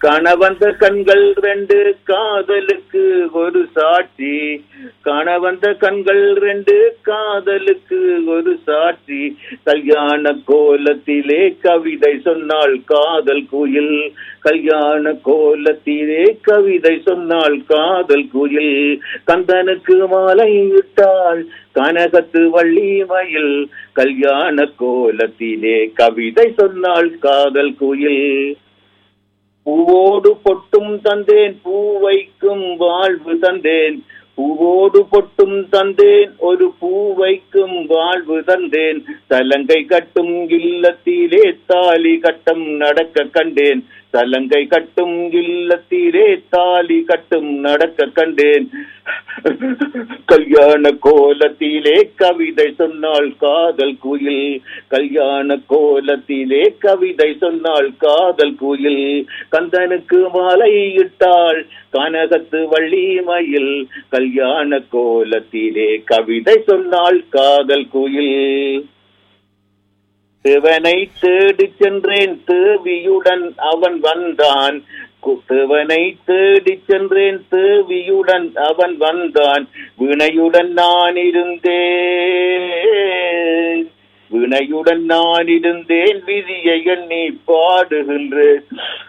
கணவந்த கண்கள் ரெண்டு காதலுக்கு ஒரு சாட்சி கணவந்த கண்கள் ரெண்டு காதலுக்கு ஒரு சாட்சி கல்யாண கோலத்திலே கவிதை சொன்னாள் காதல் குயில் கல்யாண கோலத்திலே கவிதை சொன்னாள் காதல் குயில் கந்தனுக்கு மாலை இட்டாள் கனகத்து வள்ளி மயில் கல்யாண கோலத்திலே கவிதை சொன்னாள் காதல் குயில் பூவோடு பொட்டும் தந்தேன் பூ வைக்கும் வாழ்வு தந்தேன் பூவோடு பொட்டும் தந்தேன் ஒரு பூ வைக்கும் வாழ்வு தந்தேன் தலங்கை கட்டும் இல்லத்திலே தாலி கட்டம் நடக்க கண்டேன் தலங்கை கட்டும் இல்லத்திலே தாலி கட்டும் நடக்க கண்டேன் கல்யாண கோலத்திலே கவிதை சொன்னாள் காதல் குயில் கல்யாண கோலத்திலே கவிதை சொன்னாள் காதல் குயில் கந்தனுக்கு மாலை இட்டாள் கனகத்து வள்ளி மயில் கல்யாண கோலத்திலே கவிதை சொன்னாள் காதல் குயில் சிவனை தேடிச் சென்றேன் தேவியுடன் அவன் வந்தான் சிவனை தேடிச் சென்றேன் தேவியுடன் அவன் வந்தான் வினையுடன் நான் இருந்தேன் வினையுடன் நான் இருந்தேன் விதியை எண்ணி பாடுகின்றேன்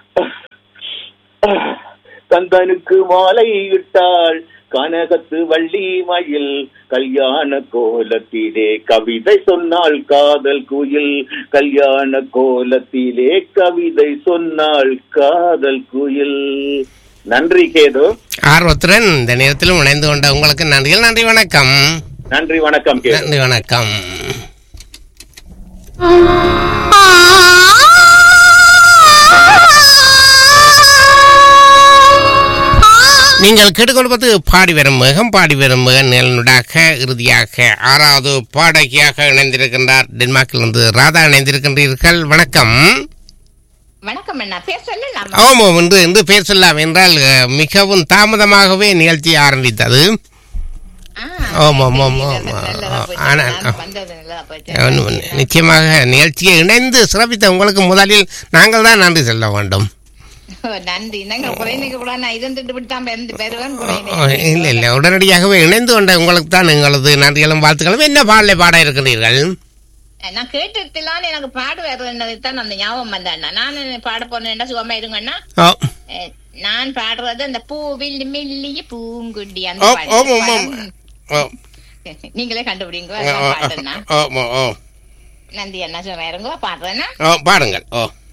கந்தனுக்கு மாலை இட்டாள் கனகத்து வள்ளி மயில் கல்யாண கோலத்திலே கவிதை சொன்னாள் காதல் குயில் கல்யாண கோலத்திலே கவிதை சொன்னாள் காதல் குயில் நன்றி கேது ஆர்வத்துடன் இந்த நேரத்திலும் இணைந்து கொண்ட உங்களுக்கு நன்றிகள் நன்றி வணக்கம் நன்றி வணக்கம் கேது நன்றி வணக்கம் நீங்கள் கேட்டுக்கொள்வது பாடி வரும் மிகம் பாடி வரும் மிக நிலனுடாக இறுதியாக ஆறாவது பாடகியாக இணைந்திருக்கின்றார் டென்மார்க்கிலிருந்து ராதா இணைந்திருக்கின்றீர்கள் வணக்கம் வணக்கம் அண்ணா பேர் சொல்லலாமா ஆமாம் என்று என்று பேர் சொல்லலாம் என்றால் அஹ், மிகவும் தாமதமாகவே நிகழ்ச்சி ஆரம்பித்தது ஆ, ஆமாம், ஆமாம், நல்லதா ஆமாம். போச்சு. ஆனால், நான் வந்தது நல்லதா போச்சு. ஒண்ணும் இல்லை. நிச்சயமாக நிகழ்ச்சியை இணைந்து சிறப்பித்த உங்களுக்கு முதலில் நாங்கள் தான் நன்றி சொல்ல வேண்டும் ஓ, நன்றி நாங்க குறைநிக்க கூட நான் இருந்துட்டு விட்டு தான் இருந்து பெறுவேன் இல்லை இல்லை உடனடியாகவே இணைந்து கொண்ட உங்களுக்கு தான் எங்களது நன்றிகளும் வாழ்த்துக்களும் என்ன பாடலை பாட இருக்கிறீர்கள் நான் கேட்டுலாம் எனக்கு பாடு வேறது தான் அந்த ஞாபகம் வந்தேன் நான் பாட போனேன்டா சுகமா இருங்கண்ணா ஓ அஹ், நான் பாடுறது அந்த பூவில் மெல்லிய பூங்குடி அந்த ஓ பாட்டு. ஓம் ஓம் ஓம் ஓ நீங்களே கண்டுபிடிங்க ஓ, ஓ, பாடுனா ஓ ஓ ஓ நன்றி அண்ணா சுகமா இருங்க பாடுறேன்னா ஓ பாடுங்கள் ஓ